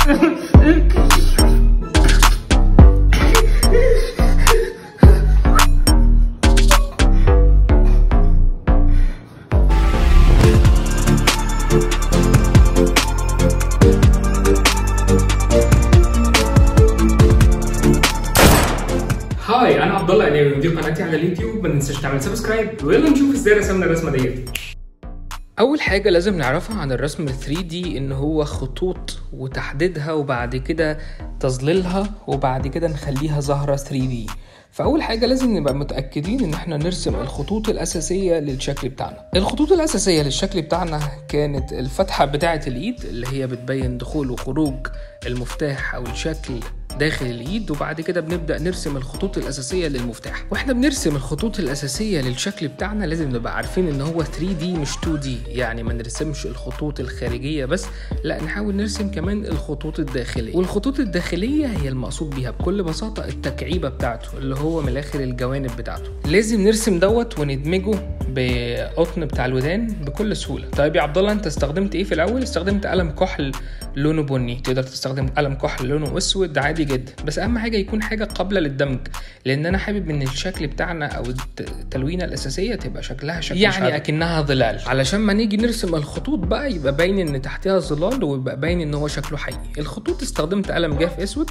هاي انا عبد الله قناوي مدير قناتي على اليوتيوب ما تنساش تعمل سبسكرايب ويلا نشوف ازاي رسمنا الرسمه ديت اول حاجه لازم نعرفها عن الرسم ال 3 دي ان هو خطوط وتحديدها وبعد كده تظليلها وبعد كده نخليها ظاهره 3 دي فاول حاجه لازم نبقى متاكدين ان احنا نرسم الخطوط الاساسيه للشكل بتاعنا الخطوط الاساسيه للشكل بتاعنا كانت الفتحه بتاعه الايد اللي هي بتبين دخول وخروج المفتاح او الشكل داخل الايد وبعد كده بنبدا نرسم الخطوط الاساسيه للمفتاح واحنا بنرسم الخطوط الاساسيه للشكل بتاعنا لازم نبقى عارفين ان هو 3 دي مش 2 دي يعني ما نرسمش الخطوط الخارجيه بس لا نحاول نرسم كمان الخطوط الداخليه والخطوط الداخليه هي المقصود بيها بكل بساطه التكعيبه بتاعته اللي هو من الاخر الجوانب بتاعته لازم نرسم دوت وندمجه بقطن بتاع الودان بكل سهوله طيب يا عبد الله انت استخدمت ايه في الاول استخدمت قلم كحل لونه بني تقدر تستخدم قلم كحل لونه اسود عادي جدا بس اهم حاجه يكون حاجه قابله للدمج لان انا حابب ان الشكل بتاعنا او التلوينه الاساسيه تبقى شكلها شكل يعني اكنها ظلال علشان ما نيجي نرسم الخطوط بقى يبقى باين ان تحتها ظلال ويبقى باين ان هو شكله حقيقي الخطوط استخدمت قلم جاف اسود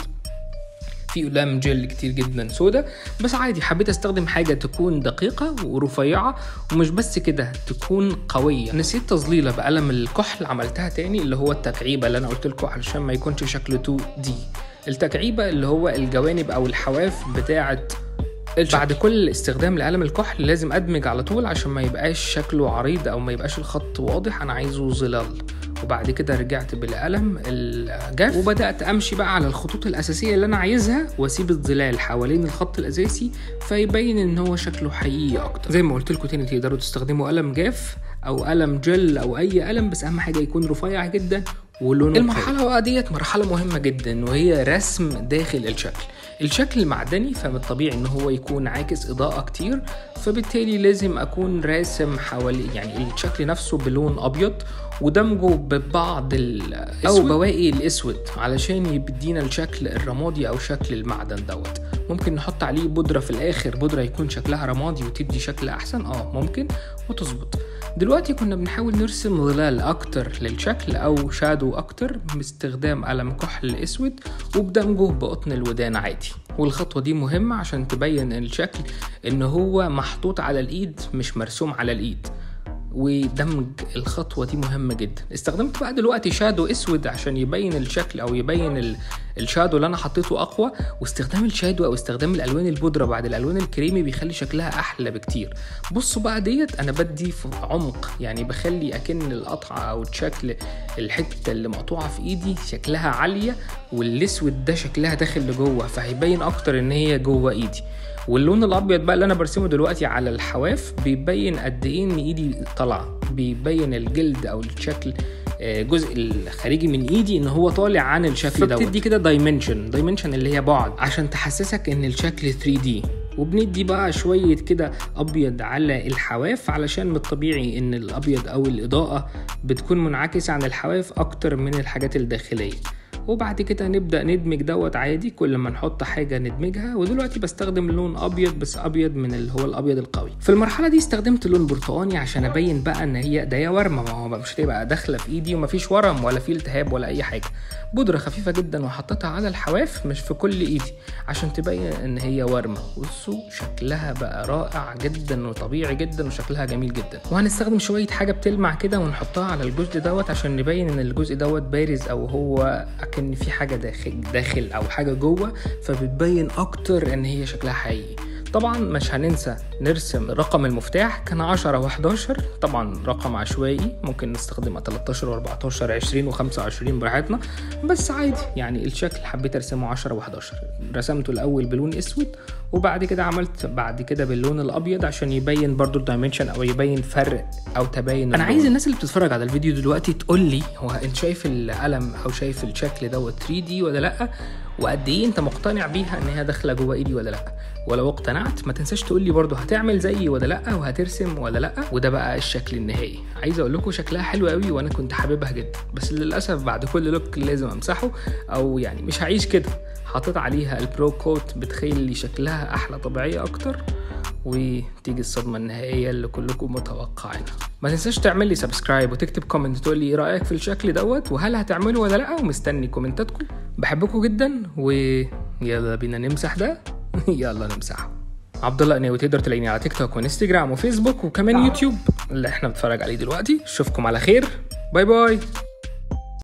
في قلم جل كتير جدا سودا بس عادي حبيت استخدم حاجه تكون دقيقه ورفيعه ومش بس كده تكون قويه نسيت تظليله بقلم الكحل عملتها تاني اللي هو التكعيبه اللي انا قلت لكم علشان ما يكونش شكله 2 دي التكعيبه اللي هو الجوانب او الحواف بتاعه بعد كل استخدام لقلم الكحل لازم ادمج على طول عشان ما يبقاش شكله عريض او ما يبقاش الخط واضح انا عايزه ظلال وبعد كده رجعت بالقلم الجاف وبدات امشي بقى على الخطوط الاساسيه اللي انا عايزها واسيب الظلال حوالين الخط الاساسي فيبين ان هو شكله حقيقي اكتر زي ما قلت لكم تاني تقدروا تستخدموا قلم جاف او قلم جل او اي قلم بس اهم حاجه يكون رفيع جدا ولونه المرحله بقى ديت مرحله مهمه جدا وهي رسم داخل الشكل الشكل معدني فمن الطبيعي ان هو يكون عاكس اضاءه كتير فبالتالي لازم اكون راسم حوالي يعني الشكل نفسه بلون ابيض ودمجه ببعض او بواقي الاسود علشان يدينا الشكل الرمادي او شكل المعدن دوت ممكن نحط عليه بودره في الاخر بودره يكون شكلها رمادي وتدي شكل احسن اه ممكن وتظبط دلوقتي كنا بنحاول نرسم ظلال اكتر للشكل او شادو اكتر باستخدام قلم كحل اسود وبدمجه بقطن الودان عادي والخطوه دي مهمه عشان تبين الشكل ان هو محطوط على الايد مش مرسوم على الايد ودمج الخطوة دي مهمة جدا استخدمت بقى دلوقتي شادو اسود عشان يبين الشكل او يبين الشادو اللي انا حطيته اقوى واستخدام الشادو او استخدام الالوان البودرة بعد الالوان الكريمي بيخلي شكلها احلى بكتير بصوا بقى ديت انا بدي في عمق يعني بخلي اكن القطعة او الشكل الحتة اللي مقطوعة في ايدي شكلها عالية والاسود ده شكلها داخل لجوه فهيبين اكتر ان هي جوه ايدي واللون الابيض بقى اللي انا برسمه دلوقتي على الحواف بيبين قد ايه ان ايدي طالعه بيبين الجلد او الشكل الجزء الخارجي من ايدي ان هو طالع عن الشكل ده فبتدي كده دايمنشن دايمنشن اللي هي بعد عشان تحسسك ان الشكل 3 دي وبندي بقى شوية كده أبيض على الحواف علشان من الطبيعي إن الأبيض أو الإضاءة بتكون منعكسة عن الحواف أكتر من الحاجات الداخلية وبعد كده نبدا ندمج دوت عادي كل ما نحط حاجه ندمجها ودلوقتي بستخدم لون ابيض بس ابيض من اللي هو الابيض القوي في المرحله دي استخدمت لون برتقاني عشان ابين بقى ان هي ده ورمه ما هو مش هتبقى داخله في ايدي ومفيش ورم ولا في التهاب ولا اي حاجه بودره خفيفه جدا وحطيتها على الحواف مش في كل ايدي عشان تبين ان هي ورمه بصوا شكلها بقى رائع جدا وطبيعي جدا وشكلها جميل جدا وهنستخدم شويه حاجه بتلمع كده ونحطها على الجزء دوت عشان نبين ان الجزء دوت بارز او هو كان في حاجه داخل داخل او حاجه جوه فبتبين اكتر ان هي شكلها حقيقي طبعا مش هننسى نرسم رقم المفتاح كان 10 و11 طبعا رقم عشوائي ممكن نستخدمها 13 و14 20 و25 براحتنا بس عادي يعني الشكل حبيت ارسمه 10 و11 رسمته الاول بلون اسود وبعد كده عملت بعد كده باللون الابيض عشان يبين برضو الدايمنشن او يبين فرق او تباين انا عايز الناس اللي بتتفرج على الفيديو دلوقتي تقول لي هو انت شايف القلم او شايف الشكل دوت 3 دي ولا لا وقد ايه انت مقتنع بيها ان هي داخله جوه ايدي ولا لا ولو اقتنعت ما تنساش تقول لي برضو هتعمل زيي ولا لا وهترسم ولا لا وده بقى الشكل النهائي عايز اقول لكم شكلها حلو قوي وانا كنت حاببها جدا بس للاسف بعد كل لوك لازم امسحه او يعني مش هعيش كده حاطط عليها البرو كوت بتخلي شكلها احلى طبيعيه اكتر وتيجي الصدمه النهائيه اللي كلكم متوقعينها ما تنساش تعمل لي سبسكرايب وتكتب كومنت تقول لي ايه رايك في الشكل دوت وهل هتعمله ولا لا ومستني كومنتاتكم بحبكم جدا ويلا بينا نمسح ده يلا نمسحه عبد الله قناوي تقدر تلاقيني على تيك توك وانستجرام وفيسبوك وكمان يوتيوب اللي احنا بنتفرج عليه دلوقتي اشوفكم على خير باي باي